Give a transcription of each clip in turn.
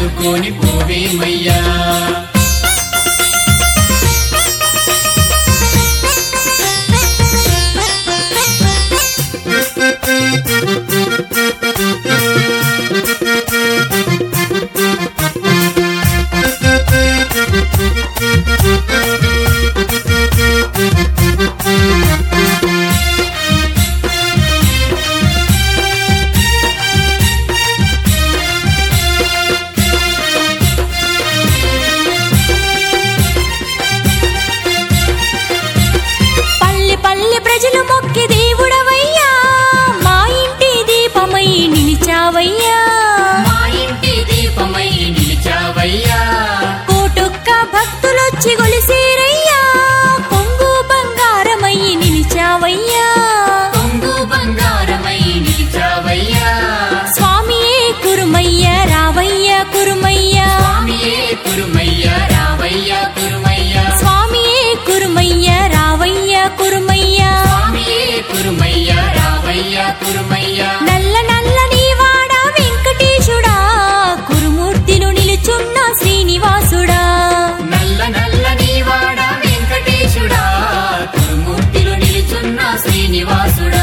మొక్కుకొని పోవేమయ్యా పల్లె పల్లె ప్రజలు మొక్కి దేవుడవయ్యా మా ఇంటి దీపమై నిలిచావయ్యా మా ఇంటి దీపమై నిలిచావయ్యా కోటొక్క భక్తులొచ్చి గొలిసేరయ్యా కొంగు బంగారమై నిలిచావయ్యా కొంగు బంగారమై నిలిచావయ్యా స్వామియే కురుమయ్య రావయ్య కురుమయ్య స్వామియే కురుమయ్య రావయ్య కురుమయ్య స్వామియే కురుమయ్య రావయ్య కురుమయ్య స్వామియే కురుమయ్య రావయ్య కురుమయ్య నల్ల నల్లని వాడ వెంకటేశుడా కురుమూర్తిలో నిలుచున్న శ్రీనివాసుడా నల్ల నల్ల నీవాడ వెంకటేశుడా కురుమూర్తిలో నిలుచున్న శ్రీనివాసుడా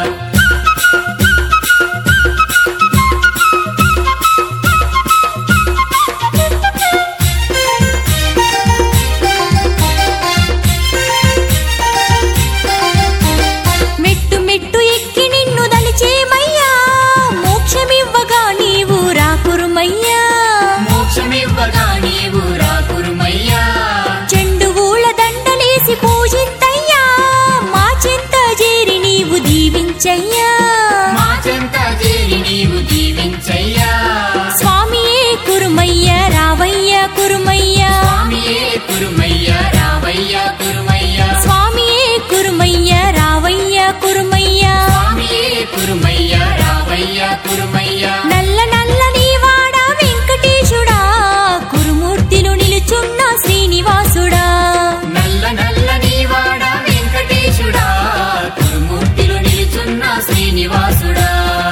మెట్టు మెట్టు ఎక్కి నిన్ను దలిచేమయ్యా మోక్షమివ్వగా నీవు రాకురుమయ్యా మోక్షమివ్వగా నీవు రా కురుమయ్యా చెండు ఊళ్ళ దండలేసి పూజింతయ్యా మా చెంత చేరి నీవు దీవించయ్యా మా చెంత చేరి నీవు దీవించయ్యా స్వామియే కురుమయ్య రావయ్య కురుమయ్య స్వామియే కురుమయ్య రావయ్య కురుమయ్య స్వామియే కురుమయ్య రావయ్య కురుమయ్య స్వామియే కురుమయ్య రావయ్య కురుమయ్య నల్ల నల్లని వాడ వెంకటేశుడా కురుమూర్తిలో నిలుచున్న శ్రీనివాసుడా నల్ల నల్ల నీవాడ వెంకటేశుడా కురుమూర్తిలో నిలుచున్న శ్రీనివాసుడా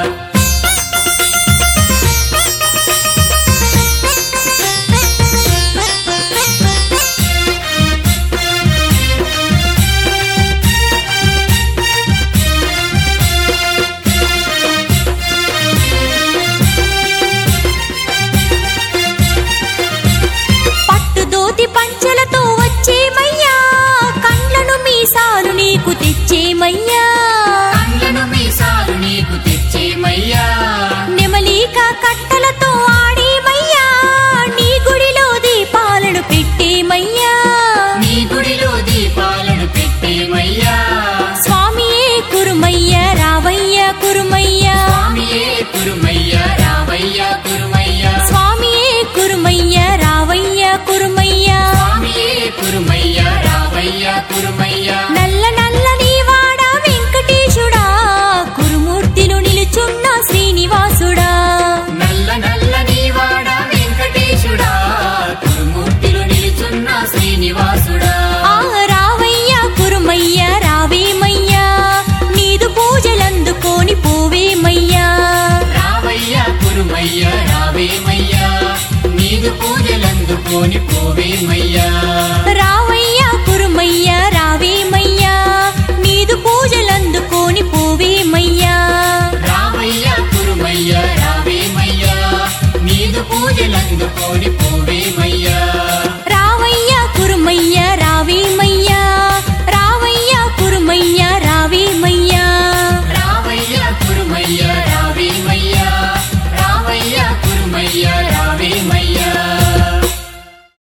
పట్టు దోతి పంచెలతో వచ్చేమయ్యా కండ్లను మీసాలు నీకు తెచ్చేమయ్యా